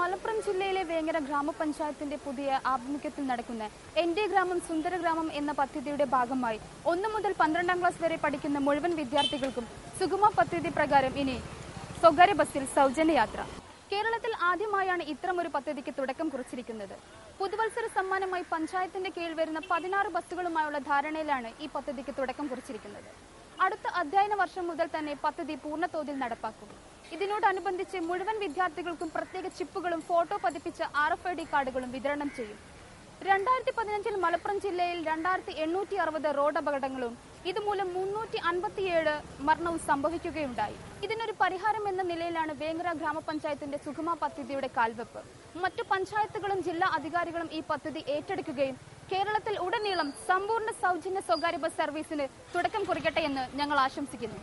മലപ്പുറം ജില്ലയിലെ വേങ്ങര ഗ്രാമപഞ്ചായത്തിന്റെ പുതിയ ആഭിമുഖ്യത്തിൽ നടക്കുന്ന എന്റെ ഗ്രാമം സുന്ദരഗ്രാമം എന്ന പദ്ധതിയുടെ ഭാഗമായി ഒന്നു മുതൽ പന്ത്രണ്ടാം ക്ലാസ് വരെ പഠിക്കുന്ന മുഴുവൻ വിദ്യാർത്ഥികൾക്കും സുഗമ പദ്ധതി പ്രകാരം ഇനി സ്വകാര്യ ബസ്സിൽ സൗജന്യ യാത്ര കേരളത്തിൽ ആദ്യമായാണ് ഇത്തരമൊരു പദ്ധതിക്ക് തുടക്കം കുറിച്ചിരിക്കുന്നത് പുതുവത്സര സമ്മാനമായി പഞ്ചായത്തിന്റെ കീഴിൽ വരുന്ന പതിനാറ് ബസ്സുകളുമായുള്ള ധാരണയിലാണ് ഈ പദ്ധതിക്ക് തുടക്കം കുറിച്ചിരിക്കുന്നത് അടുത്ത അധ്യയന വർഷം മുതൽ തന്നെ പദ്ധതി പൂർണ്ണതോതിൽ നടപ്പാക്കും ഇതിനോടനുബന്ധിച്ച് മുഴുവൻ വിദ്യാർത്ഥികൾക്കും പ്രത്യേക ചിപ്പുകളും ഫോട്ടോ പതിപ്പിച്ച ആർ എഫ് ഐ ഡി കാർഡുകളും വിതരണം ചെയ്യും രണ്ടായിരത്തി പതിനഞ്ചിൽ മലപ്പുറം ജില്ലയിൽ രണ്ടായിരത്തി എണ്ണൂറ്റി അറുപത് റോഡ് അപകടങ്ങളും ഇതുമൂലം മുന്നൂറ്റി അൻപത്തിയേഴ് മരണവും സംഭവിക്കുകയുണ്ടായി ഇതിനൊരു പരിഹാരം എന്ന നിലയിലാണ് വേങ്ങര ഗ്രാമപഞ്ചായത്തിന്റെ സുഗമ പദ്ധതിയുടെ കാൽവെപ്പ് മറ്റു പഞ്ചായത്തുകളും ജില്ലാ അധികാരികളും ഈ പദ്ധതി ഏറ്റെടുക്കുകയും കേരളത്തിൽ ഉടനീളം സമ്പൂർണ്ണ സൗജന്യ സ്വകാര്യ ബസ് സർവീസിന് തുടക്കം കുറിക്കട്ടെ എന്ന് ഞങ്ങൾ ആശംസിക്കുന്നു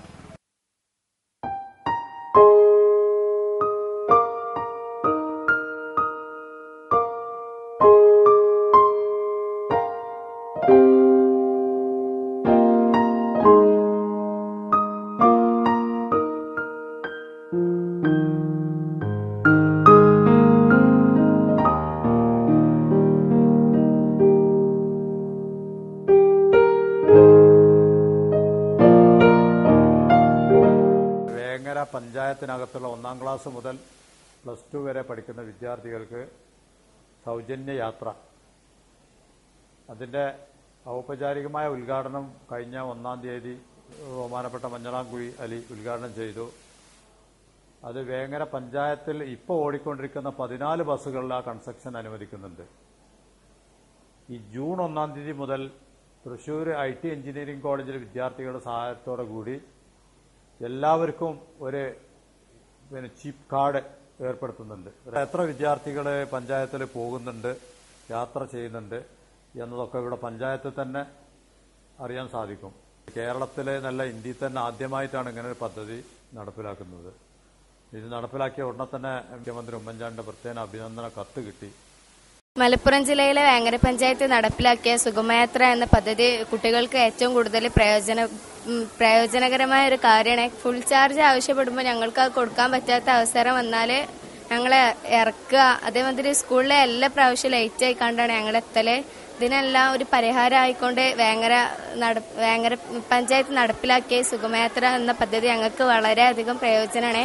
വേങ്ങര പഞ്ചായത്തിനകത്തുള്ള ഒന്നാം ക്ലാസ് മുതൽ പ്ലസ് ടു വരെ പഠിക്കുന്ന വിദ്യാർത്ഥികൾക്ക് സൗജന്യ യാത്ര അതിന്റെ ഔപചാരികമായ ഉദ്ഘാടനം കഴിഞ്ഞ ഒന്നാം തീയതി ബഹുമാനപ്പെട്ട മഞ്ഞളാംകുഴി അലി ഉദ്ഘാടനം ചെയ്തു അത് വേങ്ങര പഞ്ചായത്തിൽ ഇപ്പോൾ ഓടിക്കൊണ്ടിരിക്കുന്ന പതിനാല് ബസ്സുകളിൽ ആ കൺസ്ട്രക്ഷൻ അനുവദിക്കുന്നുണ്ട് ഈ ജൂൺ ഒന്നാം തീയതി മുതൽ തൃശൂർ ഐ ടി എഞ്ചിനീയറിംഗ് കോളേജിലെ വിദ്യാർത്ഥികളുടെ സഹായത്തോടെ കൂടി എല്ലാവർക്കും ഒരു പിന്നെ ചിപ്പ് കാർഡ് ഏർപ്പെടുത്തുന്നുണ്ട് എത്ര വിദ്യാർത്ഥികൾ പഞ്ചായത്തിൽ പോകുന്നുണ്ട് യാത്ര ചെയ്യുന്നുണ്ട് എന്നതൊക്കെ ഇവിടെ പഞ്ചായത്തിൽ തന്നെ അറിയാൻ സാധിക്കും കേരളത്തിലെ നല്ല ഇന്ത്യയിൽ തന്നെ ആദ്യമായിട്ടാണ് ഇങ്ങനെ ഒരു പദ്ധതി നടപ്പിലാക്കുന്നത് ഇത് നടപ്പിലാക്കിയ ഉടനെ തന്നെ മുഖ്യമന്ത്രി ഉമ്മൻചാണ്ടിന്റെ പ്രത്യേക അഭിനന്ദന കത്ത് കിട്ടി മലപ്പുറം ജില്ലയിലെ വേങ്ങര പഞ്ചായത്ത് നടപ്പിലാക്കിയ സുഗമയാത്ര എന്ന പദ്ധതി കുട്ടികൾക്ക് ഏറ്റവും കൂടുതൽ പ്രയോജന ഉം, പ്രയോജനകരമായ ഒരു കാര്യമാണ് ഫുൾ ചാർജ് ആവശ്യപ്പെടുമ്പോൾ ഞങ്ങൾക്ക് അത് കൊടുക്കാൻ പറ്റാത്ത അവസരം വന്നാൽ ഞങ്ങളെ ഇറക്കുക അതേമാതിരി സ്കൂളിലെ എല്ലാ പ്രാവശ്യം ലേറ്റ് ആയിക്കൊണ്ടാണ് ഞങ്ങൾ എത്തല് ഇതിനെല്ലാം ഒരു പരിഹാരം ആയിക്കൊണ്ട് വേങ്ങര നട വേങ്ങര പഞ്ചായത്ത് നടപ്പിലാക്കിയ സുഗമയാത്ര എന്ന പദ്ധതി ഞങ്ങൾക്ക് വളരെയധികം പ്രയോജനമാണ്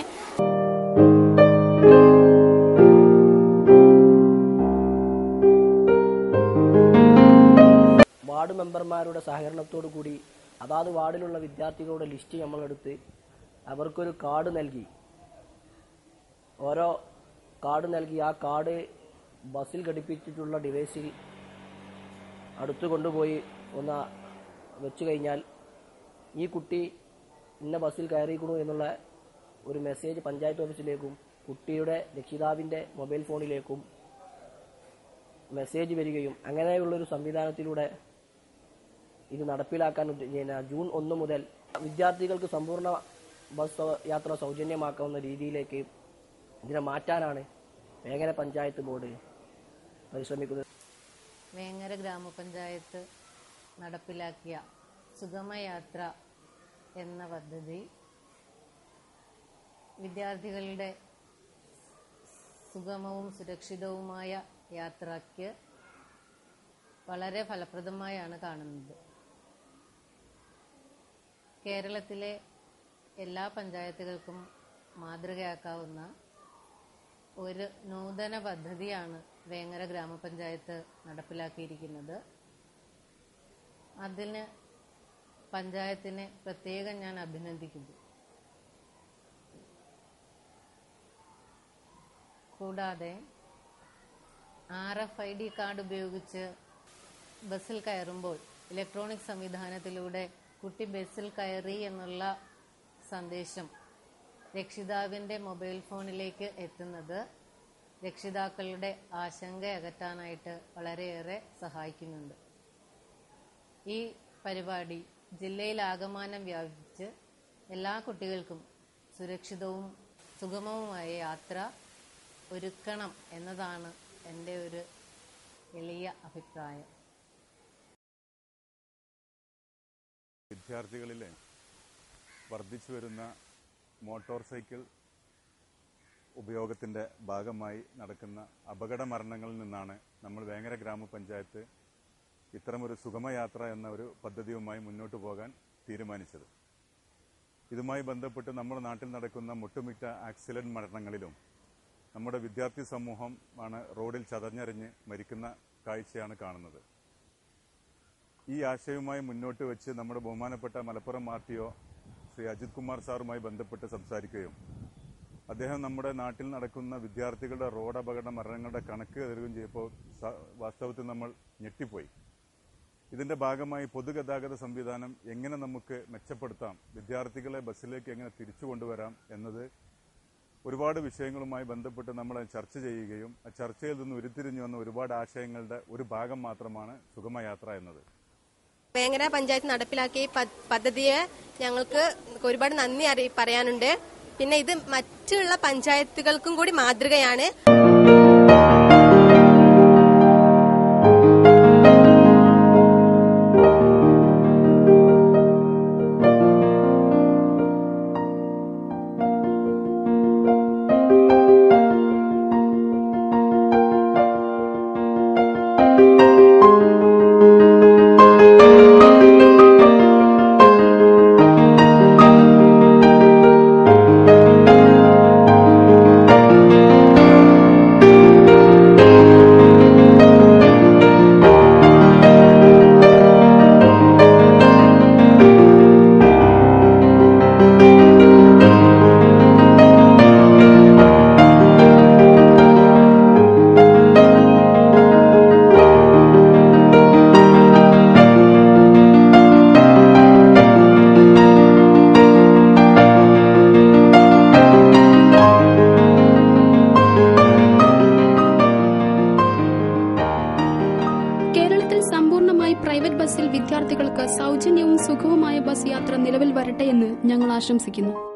വാർഡ് മെമ്പർമാരുടെ സഹകരണത്തോടു കൂടി അതാത് വാർഡിലുള്ള വിദ്യാർത്ഥികളുടെ ലിസ്റ്റ് നമ്മളെടുത്ത് അവർക്കൊരു കാർഡ് നൽകി ഓരോ കാർഡ് നൽകി ആ കാർഡ് ബസ്സിൽ ഘടിപ്പിച്ചിട്ടുള്ള ഡിവൈസിൽ അടുത്ത് കൊണ്ടുപോയി ഒന്ന് വെച്ച് കഴിഞ്ഞാൽ ഈ കുട്ടി ഇന്ന ബസ്സിൽ കയറിയിരിക്കണു എന്നുള്ള ഒരു മെസ്സേജ് പഞ്ചായത്ത് ഓഫീസിലേക്കും കുട്ടിയുടെ രക്ഷിതാവിൻ്റെ മൊബൈൽ ഫോണിലേക്കും മെസ്സേജ് വരികയും അങ്ങനെയുള്ളൊരു സംവിധാനത്തിലൂടെ ഇത് നടപ്പിലാക്കാൻ ഉദ്ദ- പിന്നെ ജൂൺ ഒന്ന് മുതൽ വിദ്യാർത്ഥികൾക്ക് സമ്പൂർണ്ണ ബസ് സൗ- യാത്ര സൗജന്യമാക്കാവുന്ന രീതിയിലേക്ക് ഇതിനെ മാറ്റാനാണ് വേങ്ങര പഞ്ചായത്ത് ബോർഡ് പരിശ്രമിക്കുന്നത് വേങ്ങര ഗ്രാമപഞ്ചായത്ത് നടപ്പിലാക്കിയ സുഗമയാത്ര എന്ന പദ്ധതി വിദ്യാർത്ഥികളുടെ സുഗമവും സുരക്ഷിതവുമായ യാത്രയ്ക്ക് വളരെ ഫലപ്രദമായാണ് കാണുന്നത് കേരളത്തിലെ എല്ലാ പഞ്ചായത്തുകൾക്കും മാതൃകയാക്കാവുന്ന ഒരു നൂതന പദ്ധതിയാണ് വേങ്ങര ഗ്രാമപഞ്ചായത്ത് നടപ്പിലാക്കിയിരിക്കുന്നത് അതിന് പഞ്ചായത്തിനെ പ്രത്യേകം ഞാൻ അഭിനന്ദിക്കുന്നു കൂടാതെ R F I D card ഉപയോഗിച്ച് ബസ്സിൽ കയറുമ്പോൾ ഇലക്ട്രോണിക് സംവിധാനത്തിലൂടെ കുട്ടി ബസ്സിൽ കയറി എന്നുള്ള സന്ദേശം രക്ഷിതാവിൻ്റെ മൊബൈൽ ഫോണിലേക്ക് എത്തുന്നത് രക്ഷിതാക്കളുടെ ആശങ്ക അകറ്റാനായിട്ട് വളരെയേറെ സഹായിക്കുന്നുണ്ട് ഈ പരിപാടി ജില്ലയിലാകമാനം വ്യാപിച്ച് എല്ലാ കുട്ടികൾക്കും സുരക്ഷിതവും സുഗമവുമായ യാത്ര ഒരുക്കണം എന്നതാണ് എൻ്റെ ഒരു എളിയ അഭിപ്രായം വിദ്യാർത്ഥികളിലെ വർദ്ധിച്ചു വരുന്ന മോട്ടോർ സൈക്കിൾ ഉപയോഗത്തിന്റെ ഭാഗമായി നടക്കുന്ന അപകട മരണങ്ങളിൽ നിന്നാണ് നമ്മൾ വേങ്ങര ഗ്രാമപഞ്ചായത്ത് ഇത്തരമൊരു സുഗമയാത്ര എന്ന ഒരു പദ്ധതിയുമായി മുന്നോട്ട് പോകാൻ തീരുമാനിച്ചത് ഇതുമായി ബന്ധപ്പെട്ട് നമ്മുടെ നാട്ടിൽ നടക്കുന്ന മുട്ടുമിക്ക ആക്സിഡന്റ് മരണങ്ങളിലും നമ്മുടെ വിദ്യാർത്ഥി സമൂഹം ആണ് റോഡിൽ ചതഞ്ഞറിഞ്ഞ് മരിക്കുന്ന കാഴ്ചയാണ് കാണുന്നത് ഈ ആശയവുമായി മുന്നോട്ട് വെച്ച് നമ്മുടെ ബഹുമാനപ്പെട്ട Malappuram R T O Shri Ajith Kumar സാറുമായി ബന്ധപ്പെട്ട് സംസാരിക്കുകയും അദ്ദേഹം നമ്മുടെ നാട്ടിൽ നടക്കുന്ന വിദ്യാർത്ഥികളുടെ റോഡ് അപകട മരണങ്ങളുടെ കണക്ക് തരുകയും ചെയ്തപ്പോൾ സ- വാസ്തവത്തിൽ നമ്മൾ ഞെട്ടിപ്പോയി ഇതിന്റെ ഭാഗമായി പൊതുഗതാഗത സംവിധാനം എങ്ങനെ നമുക്ക് മെച്ചപ്പെടുത്താം വിദ്യാർത്ഥികളെ ബസ്സിലേക്ക് എങ്ങനെ തിരിച്ചു കൊണ്ടുവരാം എന്നത് ഒരുപാട് വിഷയങ്ങളുമായി ബന്ധപ്പെട്ട് നമ്മൾ ചർച്ച ചെയ്യുകയും ആ ചർച്ചയിൽ നിന്ന് ഉരുത്തിരിഞ്ഞു വന്ന ഒരുപാട് ആശയങ്ങളുടെ ഒരു ഭാഗം മാത്രമാണ് സുഗമയാത്ര എന്നത് വേങ്ങര പഞ്ചായത്ത് നടപ്പിലാക്കിയ ഈ പ- പദ്ധതിയെ ഞങ്ങൾക്ക് ഒരുപാട് നന്ദി അറി പറയാനുണ്ട് പിന്നെ ഇത് മറ്റുള്ള പഞ്ചായത്തുകൾക്കും കൂടി മാതൃകയാണ് കേരളത്തിൽ സമ്പൂർണ്ണമായി പ്രൈവറ്റ് ബസ്സിൽ വിദ്യാർത്ഥികൾക്ക് സൗജന്യവും സുഖവുമായ ബസ് യാത്ര നിലവിൽ വരട്ടെയെന്ന് ഞങ്ങൾ ആശംസിക്കുന്നു